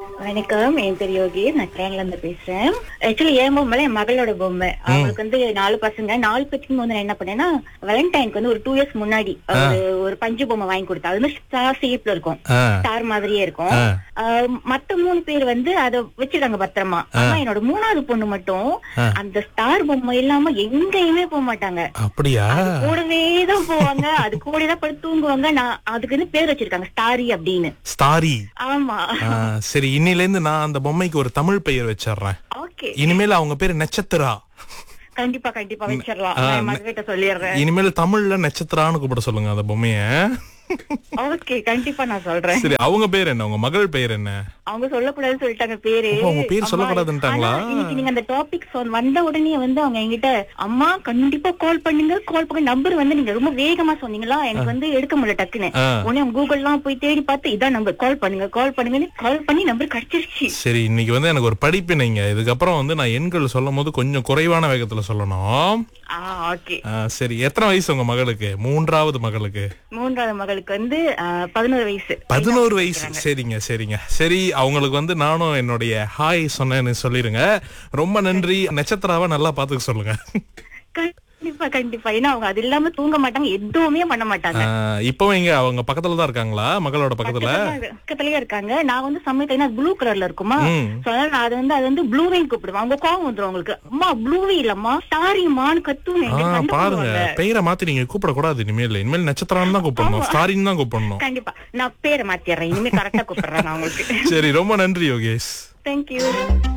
வணக்கம் என் பேர் யோகி நான் ட்ரெயின்ல இருந்து பேசுறேன் ஆக்சுவலி என் பொம்மை என் மகளோட பொம்மை அவங்களுக்கு வந்து நாலு பசங்க நாலு பசங்க வந்து நான் என்ன பண்ணேன்னா வேலண்டைனுக்கு வந்து ஒரு டூ இயர்ஸ் முன்னாடி ஒரு ஒரு பஞ்சு பொம்மை வாங்கி கொடுத்தா அது வந்து ஸ்டார் ஷேப்ல இருக்கும் ஆ, ஸ்டார் மாதிரியே இருக்கும் ஆ. ஆஹ் மத்த மூணு பேர் வந்து அத வச்சிருக்காங்க பத்திரமா ஆனா என்னோட மூணாவது பொண்ணு மட்டும் அந்த ஸ்டார் பொம்மை இல்லாம எங்கேயுமே போக மாட்டாங்க அப்படியா கூடவே தான் போவாங்க அது கூட தான் படுத்து தூங்குவாங்க நான் அதுக்கு வந்து பேர் வச்சிருக்காங்க ஸ்டாரி அப்படின்னு ஸ்டாரி ஆமா ஆ, சரி இன்னில இருந்து நான் அந்த பொம்மைக்கு ஒரு தமிழ் பெயர் வச்சிடுறேன் ஓகே இனிமேல் அவங்க பேரு நட்சத்திரா கண்டிப்பா கண்டிப்பா வச்சிடலாம் ஆ, நான் மகக்கிட்ட சொல்லிடுறேன் இனிமேல் தமிழ்ல நட்சத்திரான்னு கூப்பிட சொல்லுங்க அந்த பொம்மைய ஓகே கண்டிப்பா நான் சொல்றேன் சரி அவங்க பேர் என்ன உங்க மகள் பெயர் என்ன அவங்க சொல்லக்கூடாதுன்னு சொல்லிட்டாங்க பேரு ஓ, அவங்க பேர் அம்மா, சொல்லக்கூடாதுன்னுட்டாங்களா? ஆனா, இன்னைக்கு நீங்க அந்த டாபிக் வந்த உடனே வந்து அவங்க என்கிட்ட அம்மா கண்டிப்பா கால் பண்ணுங்க கால் பண்ணி நம்பர் வந்து நீங்க ரொம்ப வேகமா சொன்னீங்களா எனக்கு வந்து எடுக்க முடியல டக்குன்னு ஆ. உடனே கூகுள் எல்லாம் போய் தேடி பார்த்து இதான் நம்பர் கால் பண்ணுங்க கால் பண்ணுங்கன்னு கால் பண்ணி நம்பர் கிடைச்சிருச்சு சரி இன்னைக்கு வந்து எனக்கு ஒரு படிப்பினைங்க இதுக்கப்புறம் வந்து நான் எண்கள் சொல்லும் போது கொஞ்சம் குறைவான வேகத்துல சொல்லணும் ஆ ஓகே ஆ, சரி எத்தனை வயசு உங்க மகளுக்கு மூன்றாவது மகளுக்கு மூன்றாவது மகளுக்கு வந்து ஆ, பதினோரு வயசு பதினோரு வயசு சரிங்க சரிங்க சரி அவங்களுக்கு வந்து நானும் என்னுடைய ஹாய் சொன்னேன்னு சொல்லிருங்க ரொம்ப நன்றி நட்சத்திராவை நல்லா பாத்துக்க சொல்லுங்க கண்டிப்பா கண்டிப்பா ஏன்னா அவங்க அது இல்லாம தூங்க மாட்டாங்க எதுவுமே பண்ண மாட்டாங்க ஆஹ் இப்பவும் இங்க அவங்க பக்கத்துல தான் இருக்காங்களா மகளோட பக்கத்துல பக்கத்துல- பக்கத்துலயே இருக்காங்க நான் வந்து சமயத்துல ப்ளூ கலர்ல இருக்குமா ம். So, அதனால நான் அது வந்து அது வந்து ப்ளூவேன்னு கூப்பிடுவேன் அவங்க கோவம் வந்துரும் அவங்களுக்கு அம்மா ப்ளூவே இல்லம்மா ஸ்டாரிமான்னு கத்துவேன் ஆ எனக்கு கண்டு பாருங்க போடுவாங்க. பெயரை மாத்தி நீங்க கூப்பிடக்கூடாது இனிமேல் இனிமேல் நட்சத்திரம் தான் கூப்பிடணும் ஸ்டாரின் தான் கூப்பிடணும் கண்டிப்பா நான் பேரை மாத்திடுறேன் இனிமே கரெக்டா கூப்பிடுறேன் நான் உங்களுக்கு சரி ரொம்ப நன்றி யோகேஷ் தேங்க்யூ